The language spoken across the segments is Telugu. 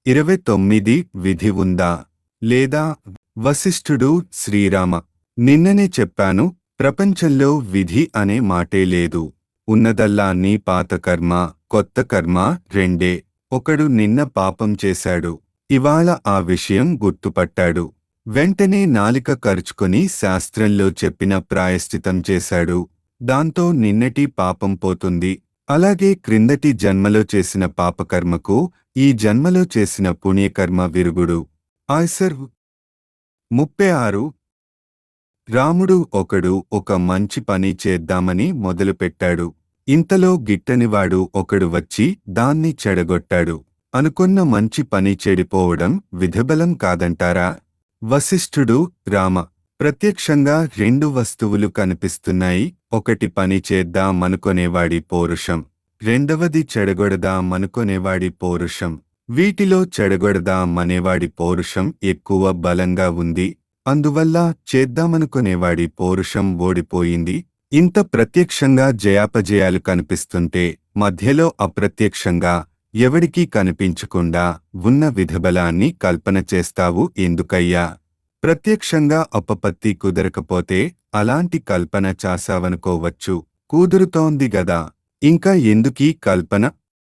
ఇరవై తొమ్మిది విధి ఉందా లేదా వశిష్ఠుడు శ్రీరామ నిన్ననే చెప్పాను ప్రపంచంలో విధి అనే మాటే లేదు ఉన్నదల్లా నీ పాత కర్మ కొత్త కర్మ రెండే ఒకడు నిన్న పాపం చేశాడు ఇవాళ ఆ విషయం గుర్తుపట్టాడు వెంటనే నాలిక కరుచుకొని శాస్త్రంలో చెప్పిన ప్రాయశ్చితం చేశాడు దాంతో నిన్నటి పాపం పోతుంది అలాగే క్రిందటి జన్మలో చేసిన పాపకర్మకు ఈ జన్మలో చేసిన పుణ్యకర్మ విరుగుడు ఆయ్సర్ ముప్పై ఆరు రాముడు ఒకడు ఒక మంచి పని చేద్దామని మొదలుపెట్టాడు ఇంతలో గిట్టనివాడు ఒకడు వచ్చి దాన్ని చెడగొట్టాడు అనుకున్న మంచి పని చెడిపోవడం విధబలం కాదంటారా వశిష్ఠుడు రామ ప్రత్యక్షంగా రెండు వస్తువులు కనిపిస్తున్నాయి ఒకటి పని చేద్దామనుకొనేవాడి పౌరుషం రెండవది చెడగొడదామనుకొనేవాడి పౌరుషం వీటిలో చెడగొడదామనేవాడి పౌరుషం ఎక్కువ బలంగా ఉంది అందువల్ల చేద్దామనుకునేవాడి పౌరుషం ఓడిపోయింది ఇంత ప్రత్యక్షంగా జయాపజయాలు కనిపిస్తుంటే మధ్యలో అప్రత్యక్షంగా ఎవడికీ కనిపించకుండా ఉన్న విధబలాన్ని కల్పన చేస్తావు ఎందుకయ్యా ప్రత్యక్షంగా అపపత్తి కుదరకపోతే అలాంటి కల్పన చాసావనుకోవచ్చు కూదురుతోంది గదా ఇంకా ఎందుకీ కల్పన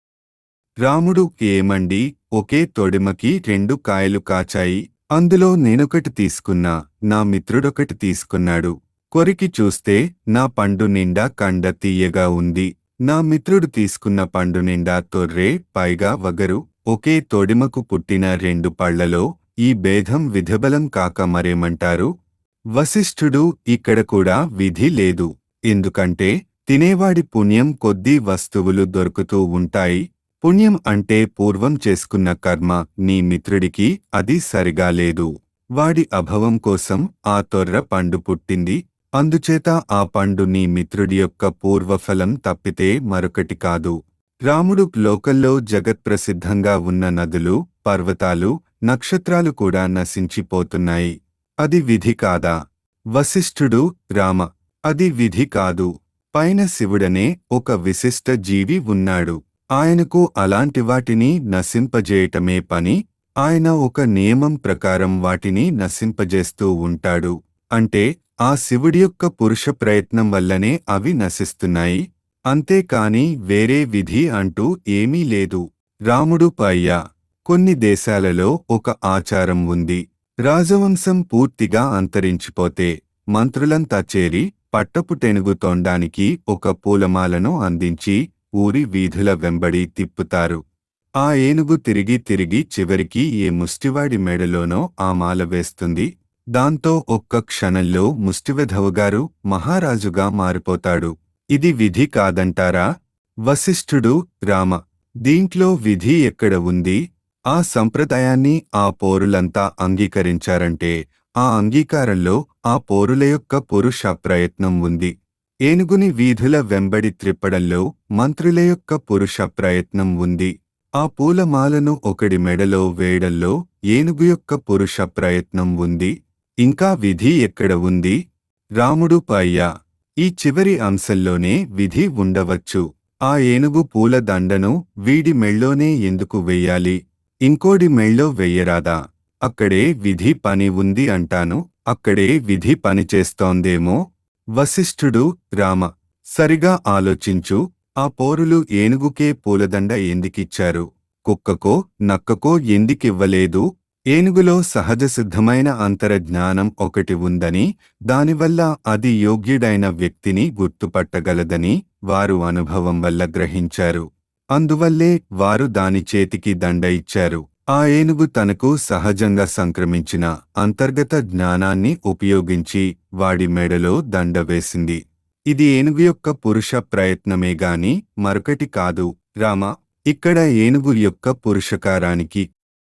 రాముడు ఏమండి ఒకే తొడిమకి రెండు కాయలు కాచాయి అందులో నేనొకటి తీసుకున్నా నా మిత్రుడొకటి తీసుకున్నాడు కొరికి చూస్తే నా పండు నిండా కండ తీయగా ఉంది నా మిత్రుడు తీసుకున్న పండు నిండా తొర్రే పైగా వగరు ఒకే తొడిమకు పుట్టిన రెండు పళ్లలో ఈ భేదం విధబలం కాక మరేమంటారు వశిష్ఠుడు ఇక్కడ కూడా విధి లేదు ఎందుకంటే తినేవాడి పుణ్యం కొద్దీ వస్తువులు దొరుకుతూ ఉంటాయి పుణ్యం అంటే పూర్వం చేసుకున్న కర్మ నీ మిత్రుడికి అది సరిగా లేదు వాడి అభవం కోసం ఆ తొర్ర పండు పుట్టింది అందుచేత ఆ పండు నీ మిత్రుడి యొక్క పూర్వఫలం తప్పితే మరొకటి కాదు రాముడు లోకల్లో జగత్ప్రసిద్ధంగా ఉన్న నదులు పర్వతాలు నక్షత్రాలు కూడా నశించిపోతున్నాయి అది విధి కాదా వశిష్ఠుడు రామ అది విధి కాదు పైన శివుడనే ఒక విశిష్ట జీవి ఉన్నాడు ఆయనకు అలాంటి వాటిని నశింపజేయటమే పని ఆయన ఒక నియమం ప్రకారం వాటిని నశింపజేస్తూ ఉంటాడు అంటే ఆ శివుడి యొక్క పురుష ప్రయత్నం వల్లనే అవి నశిస్తున్నాయి అంతేకాని వేరే విధి అంటూ ఏమీ లేదు రాముడు పయ్యా కొన్ని దేశాలలో ఒక ఆచారం ఉంది రాజవంశం పూర్తిగా అంతరించిపోతే మంత్రులంతా చేరి పట్టపుటెనుగు తొండానికి ఒక పూలమాలను అందించి ఊరి వీధుల వెంబడి తిప్పుతారు ఆ ఏనుగు తిరిగి తిరిగి చివరికి ఏ ముష్టివాడి మెడలోనో ఆ మాల వేస్తుంది దాంతో ఒక్క క్షణంలో ముష్టివెధవగారు మహారాజుగా మారిపోతాడు ఇది విధి కాదంటారా వశిష్ఠుడు రామ దీంట్లో విధి ఎక్కడ ఉంది ఆ సంప్రదాయాన్ని ఆ పోరులంతా అంగీకరించారంటే ఆ అంగీకారంలో ఆ పోరుల యొక్క పురుష ప్రయత్నం ఉంది ఏనుగుని వీధుల వెంబడి త్రిప్పడంలో మంత్రుల యొక్క పురుష ప్రయత్నం ఉంది ఆ పూలమాలను ఒకడి మెడలో వేయడంలో ఏనుగు యొక్క పురుష ప్రయత్నం ఉంది ఇంకా విధి ఎక్కడ ఉంది రాముడు పయ్యా ఈ చివరి అంశంలోనే విధి ఉండవచ్చు ఆ ఏనుగు పూల దండను వీడి మెళ్ళోనే ఎందుకు వెయ్యాలి ఇంకోడి మెళ్ళో వెయ్యరాదా అక్కడే విధి పని ఉంది అంటాను అక్కడే విధి పని చేస్తోందేమో వశిష్ఠుడు రామ సరిగా ఆలోచించు ఆ పోరులు ఏనుగుకే పూలదండ ఎందుకిచ్చారు కుక్కకో నక్కకో ఎందుకివ్వలేదు ఏనుగులో సహజ సిద్ధమైన అంతరజ్ఞానం ఒకటి ఉందని దానివల్ల అది యోగ్యుడైన వ్యక్తిని గుర్తుపట్టగలదని వారు అనుభవం వల్ల గ్రహించారు అందువల్లే వారు దాని చేతికి దండ ఇచ్చారు ఆ ఏనుగు తనకు సహజంగా సంక్రమించిన అంతర్గత జ్ఞానాన్ని ఉపయోగించి వాడి మెడలో దండ వేసింది ఇది ఏనుగు యొక్క పురుష ప్రయత్నమే గాని మరొకటి కాదు రామ ఇక్కడ ఏనుగు యొక్క పురుషకారానికి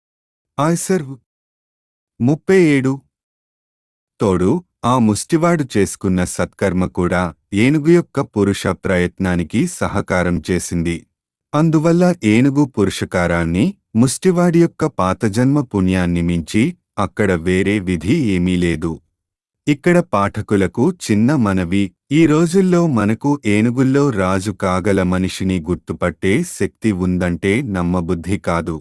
ఆయ్సర్ ముప్పై ఏడు తోడు ఆ ముష్టివాడు చేసుకున్న సత్కర్మ కూడా ఏనుగు యొక్క పురుష ప్రయత్నానికి సహకారం చేసింది అందువల్ల ఏనుగు పురుషకారాన్ని ముష్టివాడి యొక్క పాతజన్మ పుణ్యాన్ని మించి అక్కడ వేరే విధి ఏమీ లేదు ఇక్కడ పాఠకులకు చిన్న మనవి ఈ రోజుల్లో మనకు ఏనుగుల్లో రాజు కాగల మనిషిని గుర్తుపట్టే శక్తి ఉందంటే నమ్మబుద్ధి కాదు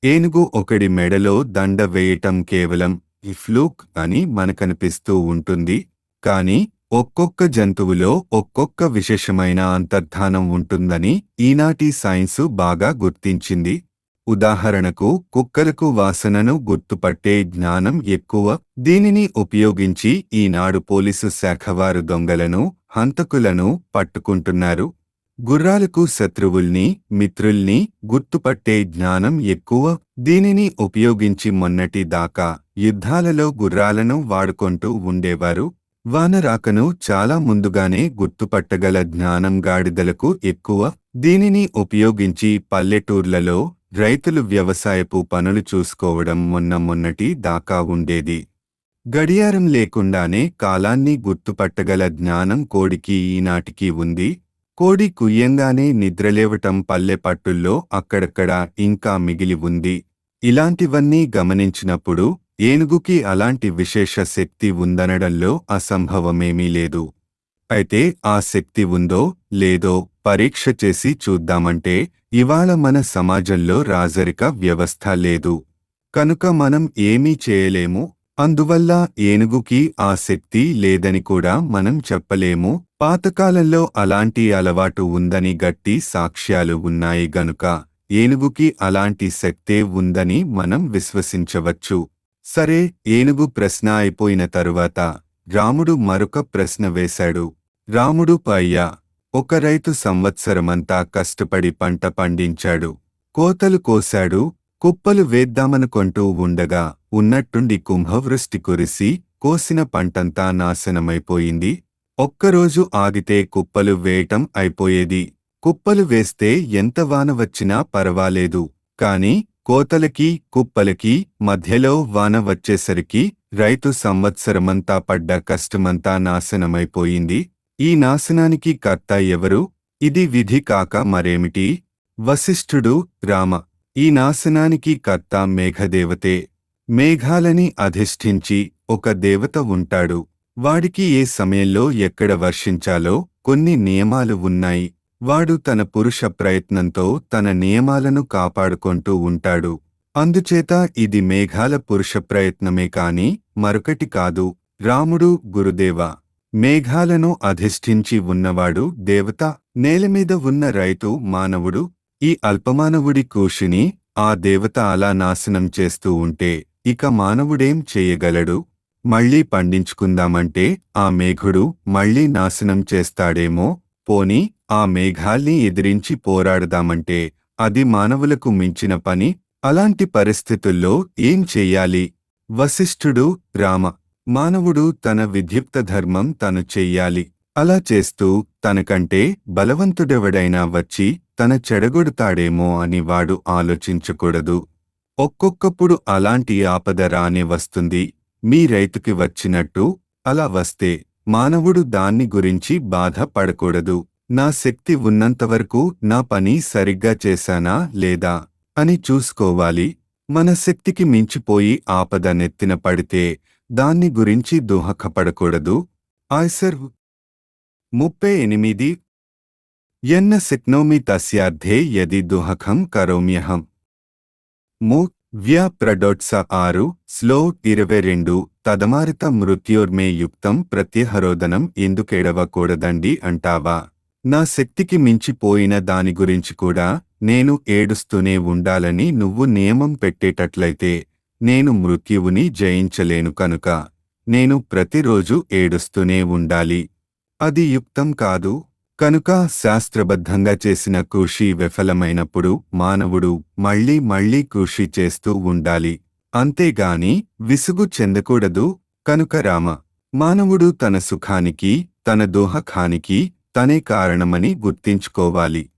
ఏనుగు ఒకడి మెడలో దండ వేయటం కేవలం ఈ ఫ్లూక్ అని మనకనిపిస్తూ ఉంటుంది కాని ఒక్కొక్క జంతువులో ఒక్కొక్క విశేషమైన అంతర్ధానం ఉంటుందని ఈనాటి సైన్సు బాగా గుర్తించింది ఉదాహరణకు కుక్కలకు వాసనను గుర్తుపట్టే జ్ఞానం ఎక్కువ దీనిని ఉపయోగించి ఈనాడు పోలీసు శాఖవారు దొంగలను హంతకులను పట్టుకుంటున్నారు గుర్రాలకు శత్రువుల్ని మిత్రుల్ని గుర్తుపట్టే జ్ఞానం ఎక్కువ దీనిని ఉపయోగించి మొన్నటి దాకా యుద్ధాలలో గుర్రాలను వాడుకుంటూ ఉండేవారు వానరాకను చాలా ముందుగానే గుర్తుపట్టగల జ్ఞానం గాడిదలకు ఎక్కువ దీనిని ఉపయోగించి పల్లెటూర్లలో రైతులు వ్యవసాయపు పనులు చూసుకోవడం మొన్న మొన్నటి దాకా ఉండేది గడియారం లేకుండానే కాలాన్ని గుర్తుపట్టగల జ్ఞానం కోడికి ఈనాటికి ఉంది కోడి కుయ్యంగానే నిద్రలేవటం పల్లె పట్టుల్లో అక్కడక్కడ ఇంకా మిగిలి ఉంది ఇలాంటివన్నీ గమనించినప్పుడు ఏనుగుకి అలాంటి విశేష శక్తి ఉందనడంలో అసంభవమేమీ లేదు అయితే ఆ శక్తి ఉందో లేదో పరీక్ష చేసి చూద్దామంటే ఇవాళ మన సమాజంలో రాజరిక వ్యవస్థ లేదు కనుక మనం ఏమీ చేయలేము అందువల్ల ఏనుగుకి ఆ శక్తి లేదని కూడా మనం చెప్పలేము పాతకాలంలో అలాంటి అలవాటు ఉందని గట్టి సాక్ష్యాలు ఉన్నాయి గనుక ఏనుగుకి అలాంటి శక్తే ఉందని మనం విశ్వసించవచ్చు సరే ఏనుగు ప్రశ్న అయిపోయిన తరువాత రాముడు మరొక ప్రశ్న వేశాడు రాముడు పయ్యా ఒక రైతు సంవత్సరమంతా కష్టపడి పంట పండించాడు కోతలు కోశాడు కుప్పలు వేద్దామనుకొంటూ ఉండగా ఉన్నట్టుండి కుంభవృష్టి కురిసి కోసిన పంటంతా నాశనమైపోయింది ఒక్కరోజు ఆగితే కుప్పలు వేయటం అయిపోయేది కుప్పలు వేస్తే ఎంత వాన వచ్చినా పర్వాలేదు కాని కోతలకి కుప్పలకి మధ్యలో వాన వచ్చేసరికి రైతు సంవత్సరమంతా పడ్డ కష్టమంతా నాశనమైపోయింది ఈ నాశనానికి కర్త ఎవరు ఇది విధి కాక మరేమిటి వశిష్ఠుడు రామ ఈ నాశనానికి కర్త మేఘదేవతే మేఘాలని అధిష్ఠించి ఒక దేవత ఉంటాడు వాడికి ఏ సమయంలో ఎక్కడ వర్షించాలో కొన్ని నియమాలు ఉన్నాయి వాడు తన పురుష ప్రయత్నంతో తన నియమాలను కాపాడుకుంటూ ఉంటాడు అందుచేత ఇది మేఘాల పురుష ప్రయత్నమే కాని మరొకటి కాదు రాముడు గురుదేవ మేఘాలను అధిష్ఠించి ఉన్నవాడు దేవత నేలమీద ఉన్న రైతు మానవుడు ఈ అల్పమానవుడి కూషిని ఆ దేవత అలా నాశనం చేస్తూ ఉంటే ఇక మానవుడేం చేయగలడు మళ్ళీ పండించుకుందామంటే ఆ మేఘుడు మళ్ళీ నాశనం చేస్తాడేమో పోని ఆ మేఘాల్ని ఎదిరించి పోరాడదామంటే అది మానవులకు మించిన పని అలాంటి పరిస్థితుల్లో ఏం చెయ్యాలి వశిష్ఠుడు రామ మానవుడు తన విద్యుక్త ధర్మం తను చెయ్యాలి అలా చేస్తూ తనకంటే బలవంతుడెవడైనా వచ్చి తన చెడగొడతాడేమో అని వాడు ఆలోచించకూడదు ఒక్కొక్కప్పుడు అలాంటి ఆపద రానే వస్తుంది మీ రైతుకి వచ్చినట్టు అలా వస్తే మానవుడు దాన్ని గురించి బాధపడకూడదు నా శక్తి ఉన్నంతవరకు నా పని సరిగ్గా చేశానా లేదా అని చూసుకోవాలి మన శక్తికి మించిపోయి ఆపద నెత్తిన పడితే దాన్ని గురించి దుహకపడకూడదు ఆయ్సర్ ముప్పై ఎనిమిది ఎన్న శక్నోమి తస్యార్థే యది దుహకం కరోమ్యహం ము వ్య ప్రడోట్స ఆరు స్లో ఇరవై రెండు తదమారిత మృత్యోర్మే యుక్తం ప్రత్యహరోదనం ఎందుకెడవకూడదండి అంటావా నా శక్తికి మించిపోయిన దాని గురించి కూడా నేను ఏడుస్తూనే ఉండాలని నువ్వు నియమం పెట్టేటట్లయితే నేను మృత్యువుని జయించలేను కనుక నేను ప్రతిరోజు ఏడుస్తూనే ఉండాలి అది యుక్తం కాదు కనుక శాస్త్రబద్ధంగా చేసిన కృషి విఫలమైనప్పుడు మానవుడు మళ్ళీ మళ్ళీ కృషి చేస్తూ ఉండాలి అంతేగాని విసుగు చెందకూడదు కనుక రామ మానవుడు తన సుఖానికి తన దోహకానికి తనే కారణమని గుర్తించుకోవాలి